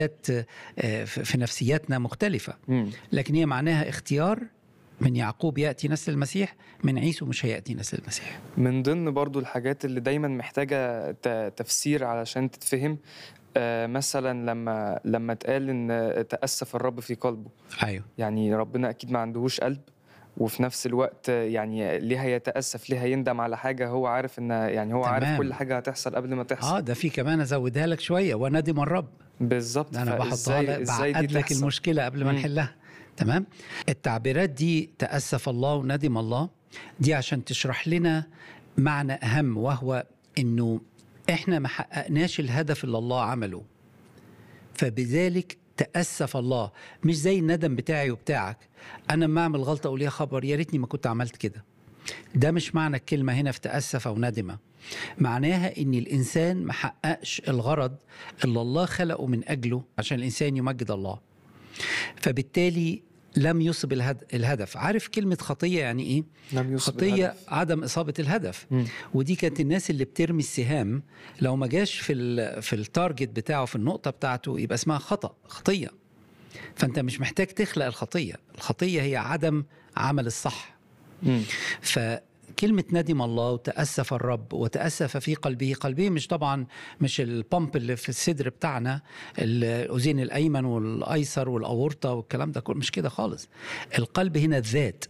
آه، في نفسياتنا مختلفة مم. لكن هي معناها اختيار من يعقوب يأتي نسل المسيح من عيسو مش هيأتي نسل المسيح من ضمن برضو الحاجات اللي دايما محتاجة ت- تفسير علشان تتفهم آه، مثلا لما لما اتقال ان تأسف الرب في قلبه أيوه يعني ربنا اكيد ما عندهوش قلب وفي نفس الوقت يعني ليه هيتأسف ليه هيندم على حاجة هو عارف ان يعني هو عارف تمام. كل حاجة هتحصل قبل ما تحصل اه ده في كمان ازودها لك شويه وندم الرب بالظبط ده انا بحطها فإزاي- لك ازاي بعقد دي لك تحصل المشكله قبل ما مم. نحلها تمام التعبيرات دي تاسف الله وندم الله دي عشان تشرح لنا معنى اهم وهو انه احنا ما حققناش الهدف اللي الله عمله فبذلك تاسف الله مش زي الندم بتاعي وبتاعك انا لما اعمل غلطه اقول يا خبر يا ريتني ما كنت عملت كده ده مش معنى الكلمه هنا في تاسف او ندم معناها ان الانسان ما حققش الغرض اللي الله خلقه من اجله عشان الانسان يمجد الله فبالتالي لم يصب الهد- الهدف عارف كلمه خطيه يعني ايه لم يصب خطيه الهدف. عدم اصابه الهدف مم. ودي كانت الناس اللي بترمي السهام لو ما جاش في ال في التارجت بتاعه في النقطه بتاعته يبقى اسمها خطا خطيه فانت مش محتاج تخلق الخطيه الخطيه هي عدم عمل الصح مم. فكلمة ندم الله وتأسف الرب وتأسف في قلبه قلبه مش طبعا مش البامب اللي في الصدر بتاعنا الأذين الأيمن والأيسر والأورطة والكلام ده كله مش كده خالص القلب هنا الذات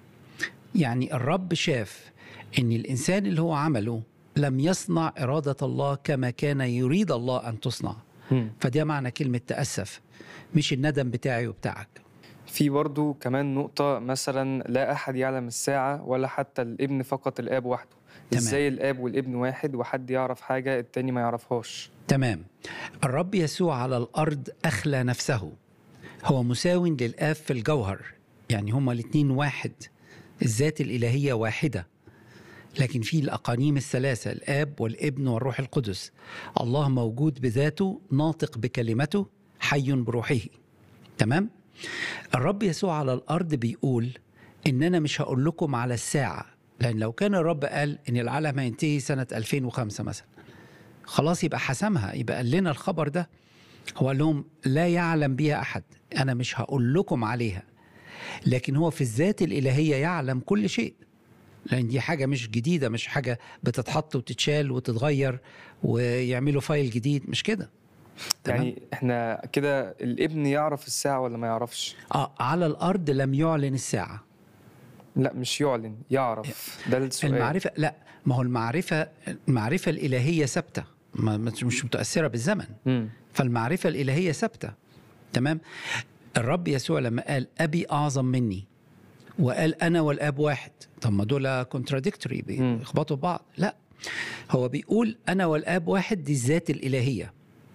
يعني الرب شاف ان الانسان اللي هو عمله لم يصنع اراده الله كما كان يريد الله ان تصنع مم. فده معنى كلمه تاسف مش الندم بتاعي وبتاعك في برضو كمان نقطة مثلا لا أحد يعلم الساعة ولا حتى الابن فقط الآب وحده تمام. إزاي الآب والابن واحد وحد يعرف حاجة التاني ما يعرفهاش تمام الرب يسوع على الارض اخلى نفسه هو مساو للاب في الجوهر يعني هما الاثنين واحد الذات الالهيه واحده لكن في الاقانيم الثلاثه الاب والابن والروح القدس الله موجود بذاته ناطق بكلمته حي بروحه تمام الرب يسوع على الارض بيقول ان انا مش هقول لكم على الساعه لان لو كان الرب قال ان العالم هينتهي سنه 2005 مثلا خلاص يبقى حسمها يبقى قال لنا الخبر ده هو قال لهم لا يعلم بها احد انا مش هقول لكم عليها لكن هو في الذات الالهيه يعلم كل شيء لان دي حاجه مش جديده مش حاجه بتتحط وتتشال وتتغير ويعملوا فايل جديد مش كده تمام؟ يعني إحنا كده الابن يعرف الساعة ولا ما يعرفش اه على الارض لم يعلن الساعه لا مش يعلن يعرف ده السؤال المعرفه لا ما هو المعرفه المعرفه الالهيه ثابته ما- مش مش متاثره بالزمن مم. فالمعرفة الإلهية ثابتة تمام الرب يسوع لما قال أبي أعظم مني وقال أنا والآب واحد طب ما دول كونتراديكتوري بيخبطوا في بعض لا هو بيقول أنا والآب واحد دي الذات الإلهية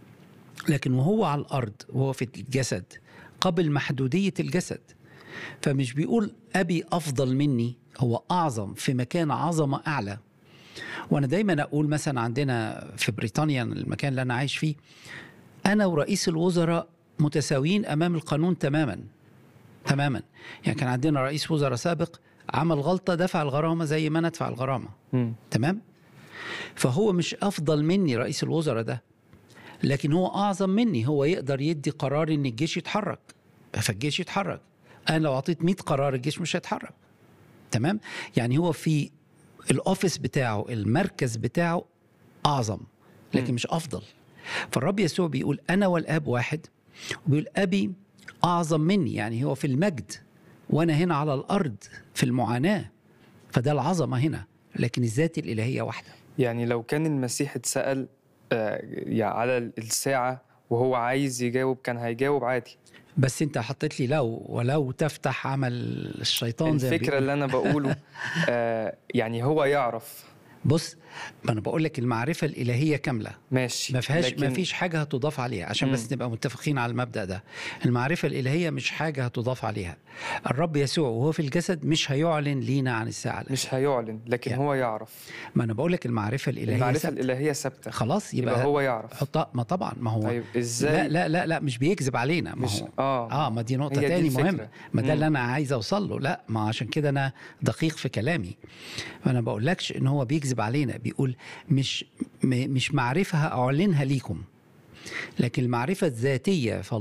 لكن وهو على الأرض وهو في الجسد قبل محدودية الجسد فمش بيقول أبي أفضل مني هو أعظم في مكان عظمة أعلى وأنا دايما أقول مثلا عندنا في بريطانيا المكان اللي أنا عايش فيه انا ورئيس الوزراء متساويين امام القانون تماما تماما يعني كان عندنا رئيس وزراء سابق عمل غلطه دفع الغرامه زي ما انا ادفع الغرامه مم. تمام فهو مش افضل مني رئيس الوزراء ده لكن هو اعظم مني هو يقدر يدي قرار ان الجيش يتحرك فالجيش يتحرك انا لو اعطيت 100 قرار الجيش مش هيتحرك تمام يعني هو في الاوفيس بتاعه المركز بتاعه اعظم لكن مش افضل فالرب يسوع بيقول انا والاب واحد وبيقول ابي اعظم مني يعني هو في المجد وانا هنا على الارض في المعاناه فده العظمه هنا لكن الذات الالهيه واحده يعني لو كان المسيح اتسأل آه، يعني على الساعة وهو عايز يجاوب كان هيجاوب عادي بس انت حطيت لي لو ولو تفتح عمل الشيطان زي ما الفكرة بيقول. اللي أنا بقوله آه، يعني هو يعرف بص ما انا بقول لك المعرفه الالهيه كامله ماشي ما فيهاش لكن ما فيش حاجه هتضاف عليها عشان مم. بس نبقى متفقين على المبدا ده المعرفه الالهيه مش حاجه هتضاف عليها الرب يسوع وهو في الجسد مش هيعلن لينا عن الساعه مش هيعلن لكن يعني هو يعرف ما انا بقول لك المعرفه الالهيه المعرفة ثابتة. الإلهية ثابتة خلاص يبقى, يبقى هو يعرف حطها ما طبعا ما هو طيب لا ازاي لا لا لا مش بيكذب علينا ما مش هو اه اه ما دي نقطه هي دي تاني الفكرة. مهمه ما ده مم. اللي انا عايز اوصل له لا ما عشان كده انا دقيق في كلامي فانا بقولكش ان هو بيكذب علينا بيقول مش م- مش معرفه اعلنها ليكم لكن المعرفة الذاتية